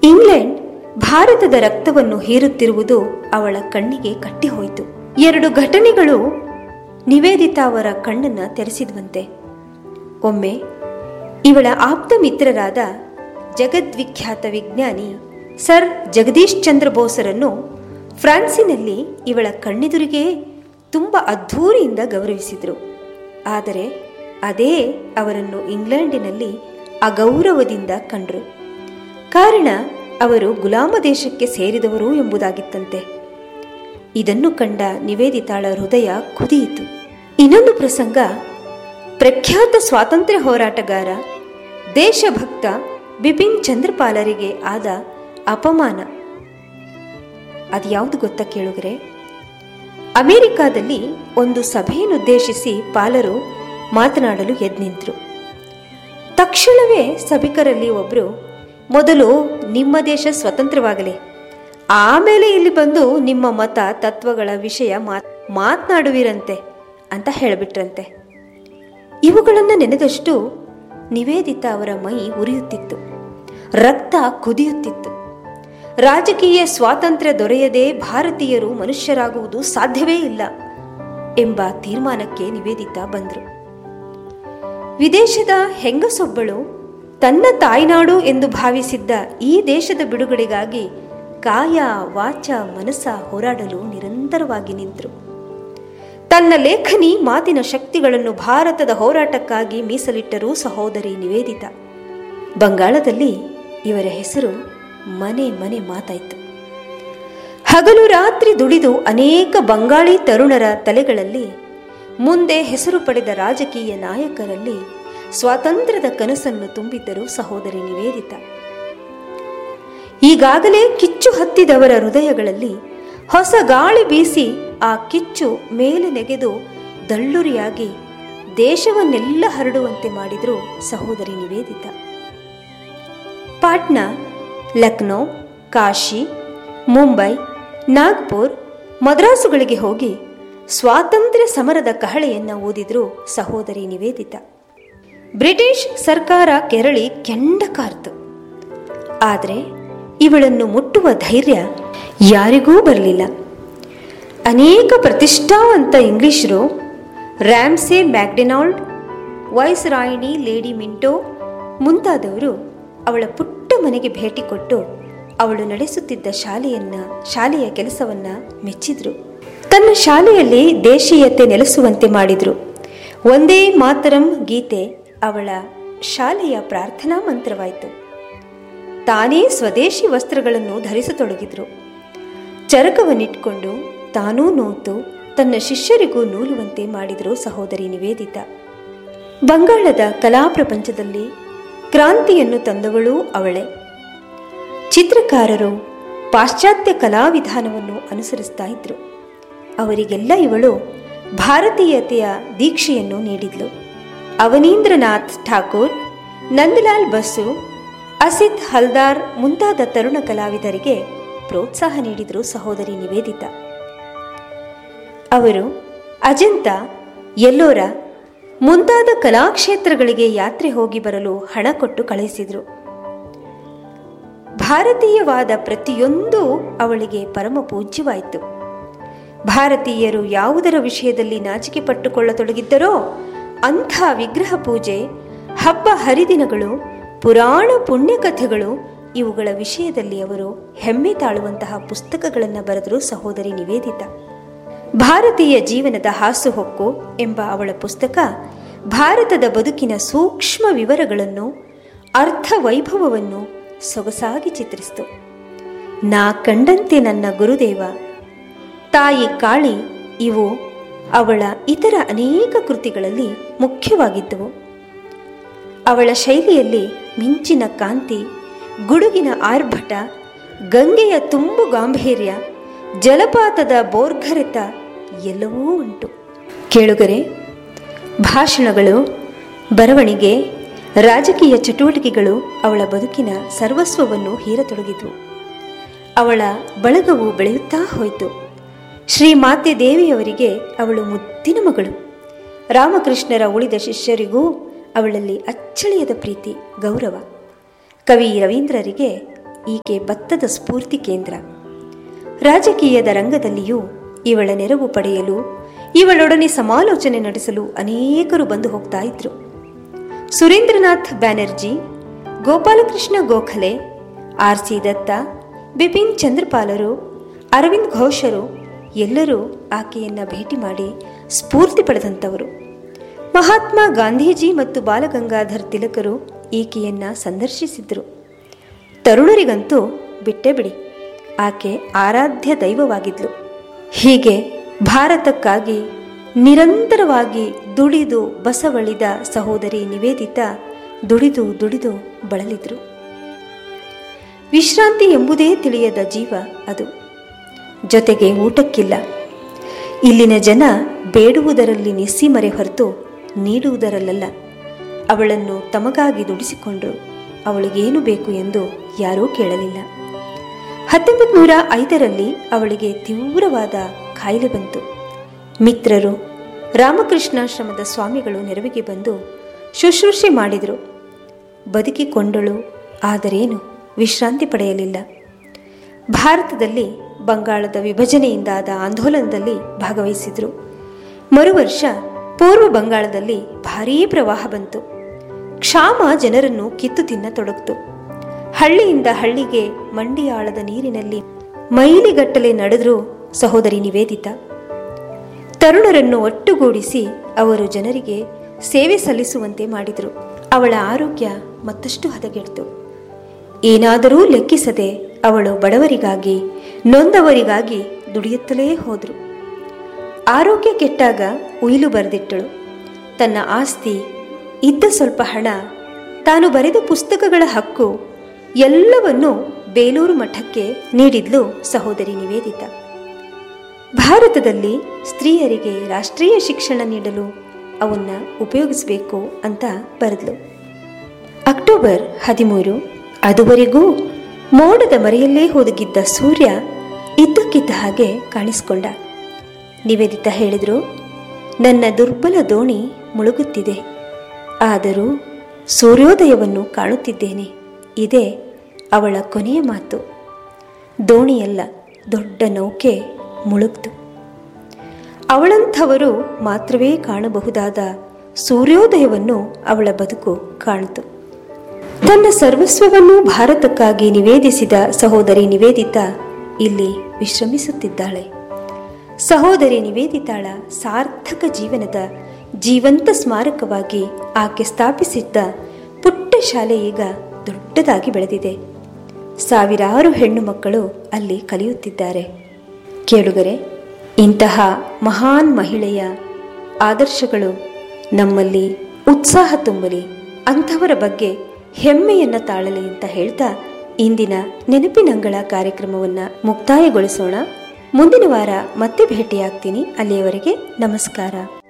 England ಭಾರತದ ರಕ್ತವನ್ನು ಹೀರುತ್ತಿರುವುದು ಅವಳ ಕಣ್ಣಿಗೆ ಕಟ್ಟಿಹೋಯಿತು ಎರಡು ಘಟನೆಗಳು ನಿವೇದಿತಾ ಅವರ ಕಣ್ಣನ್ನ ತೆರೆಸಿದ್ವಂತೆ ಒಮ್ಮೆ ಇವಳ ಆಪ್ತ ಮಿತ್ರರಾದ ಜಗದ್ವಿಖ್ಯಾತ ವಿಜ್ಞಾನಿ ಸರ್ ಜಗದೀಶ್ ಚಂದ್ರ ಬೋಸರನ್ನು ಫ್ರಾನ್ಸಿನಲ್ಲಿ ಇವಳ ಕಣ್ಣೆದುರಿಗೆ ತುಂಬ ಅದ್ಧೂರಿಯಿಂದ ಗೌರವಿಸಿದರು ಆದರೆ ಅದೇ ಅವರನ್ನು ಇಂಗ್ಲೆಂಡಿನಲ್ಲಿ ಅಗೌರವದಿಂದ ಕಂಡರು ಕಾರಣ ಅವರು ಗುಲಾಮ ದೇಶಕ್ಕೆ ಸೇರಿದವರು ಎಂಬುದಾಗಿತ್ತಂತೆ ಇದನ್ನು ಕಂಡ ನಿವೇದಿತಾಳ ಹೃದಯ ಕುದಿಯಿತು ಇನ್ನೊಂದು ಪ್ರಸಂಗ ಪ್ರಖ್ಯಾತ ಸ್ವಾತಂತ್ರ್ಯ ಹೋರಾಟಗಾರ ದೇಶಭಕ್ತ ಬಿಪಿನ್ ಚಂದ್ರಪಾಲರಿಗೆ ಆದ ಅಪಮಾನ ಅದ್ಯಾವುದು ಗೊತ್ತಾ ಕೇಳುಗರೆ ಅಮೆರಿಕಾದಲ್ಲಿ ಒಂದು ಸಭೆಯನ್ನುದ್ದೇಶಿಸಿ ಪಾಲರು ಮಾತನಾಡಲು ಎದ್ನಿಂತರು ತಕ್ಷಣವೇ ಸಭಿಕರಲ್ಲಿ ಒಬ್ಬರು ಮೊದಲು ನಿಮ್ಮ ದೇಶ ಸ್ವತಂತ್ರವಾಗಲಿ ಆಮೇಲೆ ಇಲ್ಲಿ ಬಂದು ನಿಮ್ಮ ಮತ ತತ್ವಗಳ ವಿಷಯ ಮಾತ್ ಮಾತನಾಡುವಿರಂತೆ ಅಂತ ಹೇಳಿಬಿಟ್ರಂತೆ ಇವುಗಳನ್ನು ನೆನೆದಷ್ಟು ನಿವೇದಿತ ಅವರ ಮೈ ಉರಿಯುತ್ತಿತ್ತು ರಕ್ತ ಕುದಿಯುತ್ತಿತ್ತು ರಾಜಕೀಯ ಸ್ವಾತಂತ್ರ್ಯ ದೊರೆಯದೆ ಭಾರತೀಯರು ಮನುಷ್ಯರಾಗುವುದು ಸಾಧ್ಯವೇ ಇಲ್ಲ ಎಂಬ ತೀರ್ಮಾನಕ್ಕೆ ನಿವೇದಿತ ಬಂದರು ವಿದೇಶದ ಹೆಂಗಸೊಬ್ಬಳು ತನ್ನ ತಾಯ್ನಾಡು ಎಂದು ಭಾವಿಸಿದ್ದ ಈ ದೇಶದ ಬಿಡುಗಡೆಗಾಗಿ ಕಾಯ ವಾಚ ಮನಸ್ಸ ಹೋರಾಡಲು ನಿರಂತರವಾಗಿ ನಿಂತರು ತನ್ನ ಲೇಖನಿ ಮಾತಿನ ಶಕ್ತಿಗಳನ್ನು ಭಾರತದ ಹೋರಾಟಕ್ಕಾಗಿ ಮೀಸಲಿಟ್ಟರು ಸಹೋದರಿ ನಿವೇದಿತ ಬಂಗಾಳದಲ್ಲಿ ಇವರ ಹೆಸರು ಮನೆ ಮನೆ ಮಾತಾಯಿತು ಹಗಲು ರಾತ್ರಿ ದುಡಿದು ಅನೇಕ ಬಂಗಾಳಿ ತರುಣರ ತಲೆಗಳಲ್ಲಿ ಮುಂದೆ ಹೆಸರು ಪಡೆದ ರಾಜಕೀಯ ನಾಯಕರಲ್ಲಿ ಸ್ವಾತಂತ್ರ್ಯದ ಕನಸನ್ನು ತುಂಬಿದ್ದರು ಸಹೋದರಿ ನಿವೇದಿತ ಈಗಾಗಲೇ ಕಿಚ್ಚು ಹತ್ತಿದವರ ಹೃದಯಗಳಲ್ಲಿ ಹೊಸ ಗಾಳಿ ಬೀಸಿ ಆ ಕಿಚ್ಚು ಮೇಲೆ ನೆಗೆದು ದಳ್ಳುರಿಯಾಗಿ ದೇಶವನ್ನೆಲ್ಲ ಹರಡುವಂತೆ ಮಾಡಿದ್ರು ಸಹೋದರಿ ನಿವೇದಿತ ಪಾಟ್ನಾ ಲಕ್ನೋ ಕಾಶಿ ಮುಂಬೈ ನಾಗ್ಪುರ್ ಮದ್ರಾಸುಗಳಿಗೆ ಹೋಗಿ ಸ್ವಾತಂತ್ರ್ಯ ಸಮರದ ಕಹಳೆಯನ್ನು ಓದಿದ್ರು ಸಹೋದರಿ ನಿವೇದಿತ ಬ್ರಿಟಿಷ್ ಸರ್ಕಾರ ಕೆರಳಿ ಕೆಂಡ ಕಾರ್ತು ಆದರೆ ಇವಳನ್ನು ಮುಟ್ಟುವ ಧೈರ್ಯ ಯಾರಿಗೂ ಬರಲಿಲ್ಲ ಅನೇಕ ಪ್ರತಿಷ್ಠಾವಂತ ಇಂಗ್ಲಿಷರು ರ್ಯಾಮ್ಸೆ ಮ್ಯಾಕ್ಡೆನಾಲ್ಡ್ ವೈಸ್ ರಾಯಿಣಿ ಲೇಡಿ ಮಿಂಟೋ ಮುಂತಾದವರು ಅವಳ ಪುಟ್ಟ ಮನೆಗೆ ಭೇಟಿ ಕೊಟ್ಟು ಅವಳು ನಡೆಸುತ್ತಿದ್ದ ಶಾಲೆಯನ್ನ ಶಾಲೆಯ ಕೆಲಸವನ್ನ ಮೆಚ್ಚಿದ್ರು ತನ್ನ ಶಾಲೆಯಲ್ಲಿ ದೇಶೀಯತೆ ನೆಲೆಸುವಂತೆ ಮಾಡಿದ್ರು ಒಂದೇ ಮಾತರಂ ಗೀತೆ ಅವಳ ಶಾಲೆಯ ಪ್ರಾರ್ಥನಾ ಮಂತ್ರವಾಯಿತು ತಾನೇ ಸ್ವದೇಶಿ ವಸ್ತ್ರಗಳನ್ನು ಧರಿಸತೊಡಗಿದ್ರು ಚರಕವನ್ನಿಟ್ಕೊಂಡು ತಾನೂ ನೂತು ತನ್ನ ಶಿಷ್ಯರಿಗೂ ನೂಲುವಂತೆ ಮಾಡಿದರು ಸಹೋದರಿ ನಿವೇದಿತ ಬಂಗಾಳದ ಕಲಾ ಪ್ರಪಂಚದಲ್ಲಿ ಕ್ರಾಂತಿಯನ್ನು ತಂದವಳೂ ಅವಳೇ ಚಿತ್ರಕಾರರು ಪಾಶ್ಚಾತ್ಯ ಕಲಾವಿಧಾನವನ್ನು ಅನುಸರಿಸ್ತಾ ಇದ್ರು ಅವರಿಗೆಲ್ಲ ಇವಳು ಭಾರತೀಯತೆಯ ದೀಕ್ಷೆಯನ್ನು ನೀಡಿದ್ಲು ಅವನೀಂದ್ರನಾಥ್ ಠಾಕೂರ್ ನಂದಲಾಲ್ ಬಸು ಅಸಿತ್ ಹಲ್ದಾರ್ ಮುಂತಾದ ತರುಣ ಕಲಾವಿದರಿಗೆ ಪ್ರೋತ್ಸಾಹ ನೀಡಿದರು ಸಹೋದರಿ ನಿವೇದಿತ ಅವರು ಅಜಂತ ಎಲ್ಲೋರ ಮುಂತಾದ ಕಲಾಕ್ಷೇತ್ರಗಳಿಗೆ ಯಾತ್ರೆ ಹೋಗಿ ಬರಲು ಹಣ ಕೊಟ್ಟು ಕಳುಹಿಸಿದರು ಭಾರತೀಯವಾದ ಪ್ರತಿಯೊಂದು ಅವಳಿಗೆ ಪರಮ ಪೂಜ್ಯವಾಯಿತು ಭಾರತೀಯರು ಯಾವುದರ ವಿಷಯದಲ್ಲಿ ನಾಚಿಕೆ ಪಟ್ಟುಕೊಳ್ಳತೊಡಗಿದ್ದರೋ ಅಂಥ ವಿಗ್ರಹ ಪೂಜೆ ಹಬ್ಬ ಹರಿದಿನಗಳು ಪುರಾಣ ಪುಣ್ಯಕಥೆಗಳು ಇವುಗಳ ವಿಷಯದಲ್ಲಿ ಅವರು ಹೆಮ್ಮೆ ತಾಳುವಂತಹ ಪುಸ್ತಕಗಳನ್ನು ಬರೆದರು ಸಹೋದರಿ ನಿವೇದಿತ ಭಾರತೀಯ ಜೀವನದ ಹಾಸುಹೊಕ್ಕು ಎಂಬ ಅವಳ ಪುಸ್ತಕ ಭಾರತದ ಬದುಕಿನ ಸೂಕ್ಷ್ಮ ವಿವರಗಳನ್ನು ಅರ್ಥ ವೈಭವವನ್ನು ಸೊಗಸಾಗಿ ಚಿತ್ರಿಸಿತು ನಾ ಕಂಡಂತೆ ನನ್ನ ಗುರುದೇವ ತಾಯಿ ಕಾಳಿ ಇವು ಅವಳ ಇತರ ಅನೇಕ ಕೃತಿಗಳಲ್ಲಿ ಮುಖ್ಯವಾಗಿದ್ದವು ಅವಳ ಶೈಲಿಯಲ್ಲಿ ಮಿಂಚಿನ ಕಾಂತಿ ಗುಡುಗಿನ ಆರ್ಭಟ ಗಂಗೆಯ ತುಂಬು ಗಾಂಭೀರ್ಯ ಜಲಪಾತದ ಬೋರ್ಗರೆತ ಎಲ್ಲವೂ ಉಂಟು ಕೇಳುಗರೆ ಭಾಷಣಗಳು ಬರವಣಿಗೆ ರಾಜಕೀಯ ಚಟುವಟಿಕೆಗಳು ಅವಳ ಬದುಕಿನ ಸರ್ವಸ್ವವನ್ನು ಹೀರತೊಡಗಿತು ಅವಳ ಬಳಗವು ಬೆಳೆಯುತ್ತಾ ಹೋಯಿತು ಶ್ರೀ ಮಾತೆ ದೇವಿಯವರಿಗೆ ಅವಳು ಮುದ್ದಿನ ಮಗಳು ರಾಮಕೃಷ್ಣರ ಉಳಿದ ಶಿಷ್ಯರಿಗೂ ಅವಳಲ್ಲಿ ಅಚ್ಚಳಿಯದ ಪ್ರೀತಿ ಗೌರವ ಕವಿ ರವೀಂದ್ರರಿಗೆ ಈಕೆ ಭತ್ತದ ಸ್ಫೂರ್ತಿ ಕೇಂದ್ರ ರಾಜಕೀಯದ ರಂಗದಲ್ಲಿಯೂ ಇವಳ ನೆರವು ಪಡೆಯಲು ಇವಳೊಡನೆ ಸಮಾಲೋಚನೆ ನಡೆಸಲು ಅನೇಕರು ಬಂದು ಹೋಗ್ತಾ ಇದ್ರು ಸುರೇಂದ್ರನಾಥ್ ಬ್ಯಾನರ್ಜಿ ಗೋಪಾಲಕೃಷ್ಣ ಗೋಖಲೆ ಆರ್ ಸಿ ದತ್ತ ಬಿಪಿನ್ ಚಂದ್ರಪಾಲರು ಅರವಿಂದ್ ಘೋಷರು ಎಲ್ಲರೂ ಆಕೆಯನ್ನ ಭೇಟಿ ಮಾಡಿ ಸ್ಫೂರ್ತಿ ಪಡೆದಂಥವರು ಮಹಾತ್ಮ ಗಾಂಧೀಜಿ ಮತ್ತು ಬಾಲಗಂಗಾಧರ್ ತಿಲಕರು ಈಕೆಯನ್ನ ಸಂದರ್ಶಿಸಿದ್ರು ತರುಣರಿಗಂತೂ ಬಿಟ್ಟೇ ಬಿಡಿ ಆಕೆ ಆರಾಧ್ಯ ದೈವವಾಗಿದ್ಲು ಹೀಗೆ ಭಾರತಕ್ಕಾಗಿ ನಿರಂತರವಾಗಿ ದುಡಿದು ಬಸವಳಿದ ಸಹೋದರಿ ನಿವೇದಿತಾ ದುಡಿದು ದುಡಿದು ಬಳಲಿದ್ರು ವಿಶ್ರಾಂತಿ ಎಂಬುದೇ ತಿಳಿಯದ ಜೀವ ಅದು ಜೊತೆಗೆ ಊಟಕ್ಕಿಲ್ಲ ಇಲ್ಲಿನ ಜನ ಬೇಡುವುದರಲ್ಲಿ ನಿಸ್ಸೀಮರೆ ಹೊರತು ನೀಡುವುದರಲ್ಲ ಅವಳನ್ನು ತಮಗಾಗಿ ದುಡಿಸಿಕೊಂಡ್ರು ಅವಳಿಗೇನು ಬೇಕು ಎಂದು ಯಾರೂ ಕೇಳಲಿಲ್ಲ ಹತ್ತೊಂಬತ್ತು ನೂರ ಐದರಲ್ಲಿ ಅವಳಿಗೆ ತೀವ್ರವಾದ ಕಾಯಿಲೆ ಬಂತು ಮಿತ್ರರು ರಾಮಕೃಷ್ಣಾಶ್ರಮದ ಸ್ವಾಮಿಗಳು ನೆರವಿಗೆ ಬಂದು ಶುಶ್ರೂಷೆ ಮಾಡಿದರು ಬದುಕಿಕೊಂಡಳು ಆದರೇನು ವಿಶ್ರಾಂತಿ ಪಡೆಯಲಿಲ್ಲ ಭಾರತದಲ್ಲಿ ಬಂಗಾಳದ ವಿಭಜನೆಯಿಂದಾದ ಆಂದೋಲನದಲ್ಲಿ ಭಾಗವಹಿಸಿದರು ಮರುವರ್ಷ ಪೂರ್ವ ಬಂಗಾಳದಲ್ಲಿ ಭಾರೀ ಪ್ರವಾಹ ಬಂತು ಕ್ಷಾಮ ಜನರನ್ನು ಕಿತ್ತು ತಿನ್ನತೊಡಗಿತು ಹಳ್ಳಿಯಿಂದ ಹಳ್ಳಿಗೆ ಮಂಡಿಯಾಳದ ನೀರಿನಲ್ಲಿ ಮೈಲಿಗಟ್ಟಲೆ ನಡೆದ್ರು ಸಹೋದರಿ ನಿವೇದಿತ ತರುಣರನ್ನು ಒಟ್ಟುಗೂಡಿಸಿ ಅವರು ಜನರಿಗೆ ಸೇವೆ ಸಲ್ಲಿಸುವಂತೆ ಮಾಡಿದರು ಅವಳ ಆರೋಗ್ಯ ಮತ್ತಷ್ಟು ಹದಗೆಡ್ತು ಏನಾದರೂ ಲೆಕ್ಕಿಸದೆ ಅವಳು ಬಡವರಿಗಾಗಿ ನೊಂದವರಿಗಾಗಿ ದುಡಿಯುತ್ತಲೇ ಹೋದರು ಆರೋಗ್ಯ ಕೆಟ್ಟಾಗ ಉಯಿಲು ಬರೆದಿಟ್ಟಳು ತನ್ನ ಆಸ್ತಿ ಇದ್ದ ಸ್ವಲ್ಪ ಹಣ ತಾನು ಬರೆದ ಪುಸ್ತಕಗಳ ಹಕ್ಕು ಎಲ್ಲವನ್ನೂ ಬೇಲೂರು ಮಠಕ್ಕೆ ನೀಡಿದ್ಲು ಸಹೋದರಿ ನಿವೇದಿತಾ ಭಾರತದಲ್ಲಿ ಸ್ತ್ರೀಯರಿಗೆ ರಾಷ್ಟ್ರೀಯ ಶಿಕ್ಷಣ ನೀಡಲು ಅವನ್ನ ಉಪಯೋಗಿಸಬೇಕು ಅಂತ ಬರೆದ್ಲು ಅಕ್ಟೋಬರ್ ಹದಿಮೂರು ಅದುವರೆಗೂ ಮೋಡದ ಮರೆಯಲ್ಲೇ ಹೋದಗಿದ್ದ ಸೂರ್ಯ ಇದ್ದಕ್ಕಿದ್ದ ಹಾಗೆ ಕಾಣಿಸ್ಕೊಂಡ ನಿವೇದಿತ ಹೇಳಿದ್ರು ನನ್ನ ದುರ್ಬಲ ದೋಣಿ ಮುಳುಗುತ್ತಿದೆ ಆದರೂ ಸೂರ್ಯೋದಯವನ್ನು ಕಾಣುತ್ತಿದ್ದೇನೆ ಇದೇ ಅವಳ ಕೊನೆಯ ಮಾತು ದೋಣಿಯಲ್ಲ ದೊಡ್ಡ ನೌಕೆ ಮುಳುಗ್ತು ಅವಳಂಥವರು ಮಾತ್ರವೇ ಕಾಣಬಹುದಾದ ಸೂರ್ಯೋದಯವನ್ನು ಅವಳ ಬದುಕು ಕಾಣಿತು ತನ್ನ ಸರ್ವಸ್ವವನ್ನು ಭಾರತಕ್ಕಾಗಿ ನಿವೇದಿಸಿದ ಸಹೋದರಿ ನಿವೇದಿತಾ ಇಲ್ಲಿ ವಿಶ್ರಮಿಸುತ್ತಿದ್ದಾಳೆ ಸಹೋದರಿ ನಿವೇದಿತಾಳ ಸಾರ್ಥಕ ಜೀವನದ ಜೀವಂತ ಸ್ಮಾರಕವಾಗಿ ಆಕೆ ಸ್ಥಾಪಿಸಿದ್ದ ಪುಟ್ಟ ಶಾಲೆ ಈಗ ದೊಡ್ಡದಾಗಿ ಬೆಳೆದಿದೆ ಸಾವಿರಾರು ಹೆಣ್ಣು ಮಕ್ಕಳು ಅಲ್ಲಿ ಕಲಿಯುತ್ತಿದ್ದಾರೆ ಕೇಳುಗರೆ ಇಂತಹ ಮಹಾನ್ ಮಹಿಳೆಯ ಆದರ್ಶಗಳು ನಮ್ಮಲ್ಲಿ ಉತ್ಸಾಹ ತುಂಬಲಿ ಅಂಥವರ ಬಗ್ಗೆ ಹೆಮ್ಮೆಯನ್ನ ತಾಳಲಿ ಅಂತ ಹೇಳ್ತಾ ಇಂದಿನ ನೆನಪಿನಂಗಳ ಕಾರ್ಯಕ್ರಮವನ್ನು ಮುಕ್ತಾಯಗೊಳಿಸೋಣ ಮುಂದಿನ ವಾರ ಮತ್ತೆ ಭೇಟಿಯಾಗ್ತೀನಿ ಅಲ್ಲಿಯವರೆಗೆ ನಮಸ್ಕಾರ